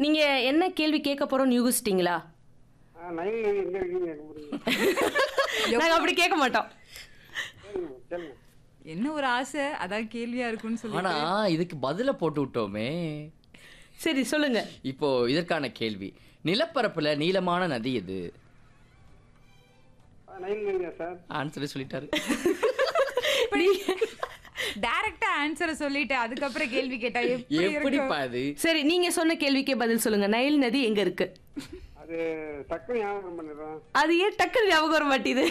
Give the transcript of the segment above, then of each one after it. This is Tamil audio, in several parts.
நீங்க என்ன கேள்வி கேட்க போறோம்னு யூகிச்சிட்டீங்களா ஆ, நைல் நதி எங்க இருக்குன்னு கேட்க முடியும் நாங்க அப்படி கேட்க மாட்டோம் சொல்லுங்க சொல்லுங்க என்ன ஒரு ஆசை அதான் கேள்வியா இருக்கும்னு சொல்லி ஆனா இதுக்கு பதில போட்டு விட்டோமே சரி சொல்லுங்க இப்போ இதற்கான கேள்வி நிலப்பரப்புல நீளமான நதி எது ஆ, நைல் நதியா சார் ஆன்சரே சொல்லிட்டாரு டைரக்டா ஆன்சரை சொல்லிட்டு அதுக்கப்புறம் கேள்வி கேட்டா எப்படி இருக்கும் எப்படிப்பா அது சரி நீங்க சொன்ன கேள்விக்கே பதில் சொல்லுங்க நைல் நதி எங்க இருக்கு அது டக்குனு ஞாபகம் பண்ணிடுறேன் அது ஏன் டக்குன்னு ஞாபகம் வர மாட்டேது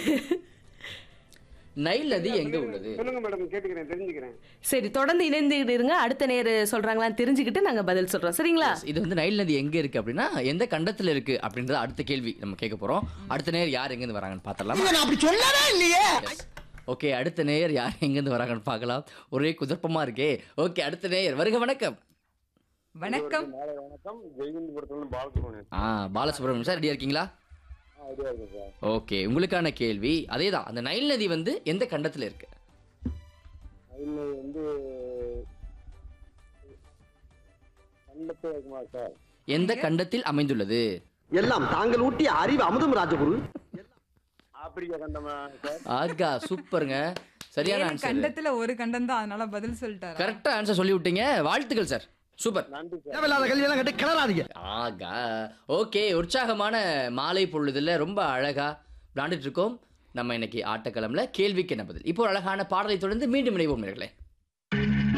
நைல் நதி எங்க உள்ளது சொல்லுங்க மேடம் கேட்டுக்கிறேன் தெரிஞ்சுக்கிறேன் சரி தொடர்ந்து இணைந்துகிட்டு இருங்க அடுத்த நேரு சொல்றாங்களான்னு தெரிஞ்சுக்கிட்டு நாங்க பதில் சொல்றோம் சரிங்களா இது வந்து நைல் நதி எங்க இருக்கு அப்படின்னா எந்த கண்டத்துல இருக்கு அப்படின்றது அடுத்த கேள்வி நம்ம கேட்க போறோம் அடுத்த நேர் யார் எங்க இருந்து வராங்கன்னு பார்த்தரலாம் நான் அப்படி சொல்லவே இல்லையே ஓகே அடுத்த நேயர் யார் எங்க இருந்து வராங்கன்னு பார்க்கலாம் ஒரே குதர்ப்பமா இருக்கே ஓகே அடுத்த நேயர் வருக வணக்கம் வணக்கம் மாலை வணக்கம் ஜெய்கந்திபுரத்துல பாலசுப்ரமணியன் ஆ பாலசுப்ரமணியம் சார் ரெடியா இருக்கீங்களா ஐடியா இருக்கு சார் ஓகே உங்களுக்கான கேள்வி அதேதான் அந்த நைல் நதி வந்து எந்த கண்டத்துல இருக்கு நைல் நதி வந்து கண்டத்தில் இருக்குமா சார் எந்த கண்டத்தில் அமைந்துள்ளது எல்லாம் தாங்கள் ஊட்டிய அறிவு அமுதம் ராஜகுரு ஆப்பிரிக்கா கண்டமா சார் ஆகா சூப்பருங்க சரியான ஏழு ஆன்சர் கண்டத்துல ஒரு கண்டம் தான் அதனால பதில் சொல்லிட்டாரு கரெக்டா ஆன்சர் சொல்லி விட்டீங்க வாழ்த்துக்கள் சார் சூப்பர் நன்றி சார் தேவையில்லாத கல்வி எல்லாம் கட்டி கிளறாதீங்க ஆகா ஓகே உற்சாகமான மாலை பொழுதுல ரொம்ப அழகா விளாண்டுட்டு இருக்கோம் நம்ம இன்னைக்கு ஆட்டக்களம்ல கேள்விக்கு என்ன பதில் இப்போ ஒரு அழகான பாடலை தொடர்ந்து மீண்டும் இணைவோம் நேர்களே